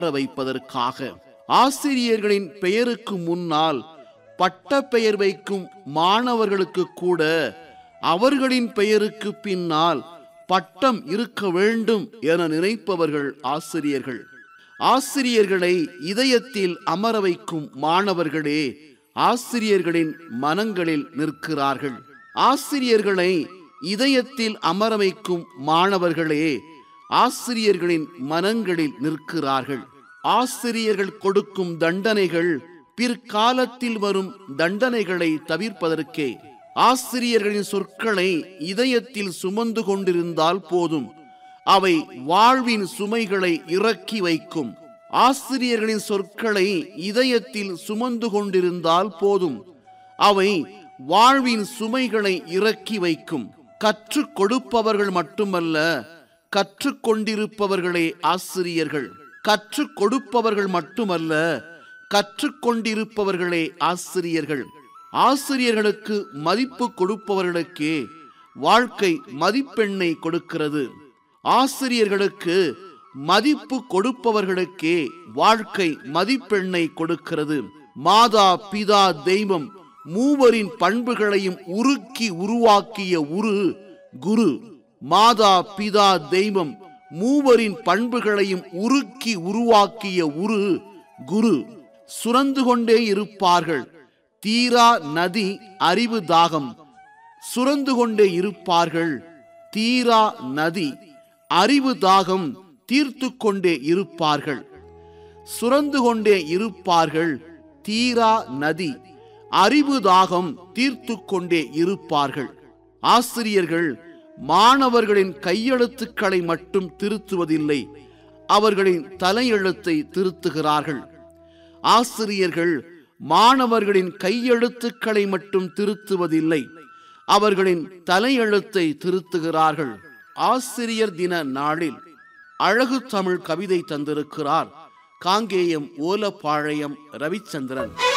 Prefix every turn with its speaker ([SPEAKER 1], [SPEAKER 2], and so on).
[SPEAKER 1] வைப்பதற்காக ஆசிரியர்களின் பெயருக்கு முன்னால் பட்ட பெயர் வைக்கும் மாணவர்களுக்கு கூட அவர்களின் பெயருக்கு பின்னால் பட்டம் இருக்க வேண்டும் என நினைப்பவர்கள் ஆசிரியர்கள் ஆசிரியர்களை இதயத்தில் அமர வைக்கும் மாணவர்களே ஆசிரியர்களின் மனங்களில் நிற்கிறார்கள் ஆசிரியர்களை இதயத்தில் அமர வைக்கும் மாணவர்களே ஆசிரியர்களின் மனங்களில் நிற்கிறார்கள் ஆசிரியர்கள் கொடுக்கும் தண்டனைகள் பிற்காலத்தில் வரும் தண்டனைகளை தவிர்ப்பதற்கே ஆசிரியர்களின் சொற்களை இதயத்தில் சுமந்து கொண்டிருந்தால் போதும் அவை வாழ்வின் சுமைகளை இறக்கி வைக்கும் ஆசிரியர்களின் சொற்களை இதயத்தில் சுமந்து கொண்டிருந்தால் போதும் அவை வாழ்வின் சுமைகளை இறக்கி வைக்கும் கற்றுக் கொடுப்பவர்கள் மட்டுமல்ல கற்றுக்கொண்டிருப்பவர்களே ஆசிரியர்கள் கற்றுக் கொடுப்பவர்கள் மட்டுமல்ல கற்றுக்கொண்டிருப்பவர்களே ஆசிரியர்கள் ஆசிரியர்களுக்கு மதிப்பு கொடுப்பவர்களுக்கே வாழ்க்கை மதிப்பெண்ணை கொடுக்கிறது ஆசிரியர்களுக்கு மதிப்பு கொடுப்பவர்களுக்கே வாழ்க்கை மதிப்பெண்ணை கொடுக்கிறது மாதா பிதா தெய்வம் மூவரின் பண்புகளையும் உருக்கி உருவாக்கிய உரு குரு மாதா பிதா தெய்வம் மூவரின் பண்புகளையும் உருக்கி உருவாக்கிய உரு குரு சுரந்து கொண்டே இருப்பார்கள் தீரா நதி அறிவு தாகம் சுரந்து கொண்டே இருப்பார்கள் தீரா நதி அறிவு தாகம் தீர்த்து கொண்டே இருப்பார்கள் சுரந்து கொண்டே இருப்பார்கள் தீரா நதி அறிவு தாகம் தீர்த்து கொண்டே இருப்பார்கள் ஆசிரியர்கள் மாணவர்களின் கையெழுத்துக்களை மட்டும் திருத்துவதில்லை அவர்களின் தலையெழுத்தை திருத்துகிறார்கள் ஆசிரியர்கள் மாணவர்களின் கையெழுத்துக்களை மட்டும் திருத்துவதில்லை அவர்களின் தலையெழுத்தை திருத்துகிறார்கள் ஆசிரியர் தின நாளில் அழகு தமிழ் கவிதை தந்திருக்கிறார் காங்கேயம் ஓலப்பாளையம் ரவிச்சந்திரன்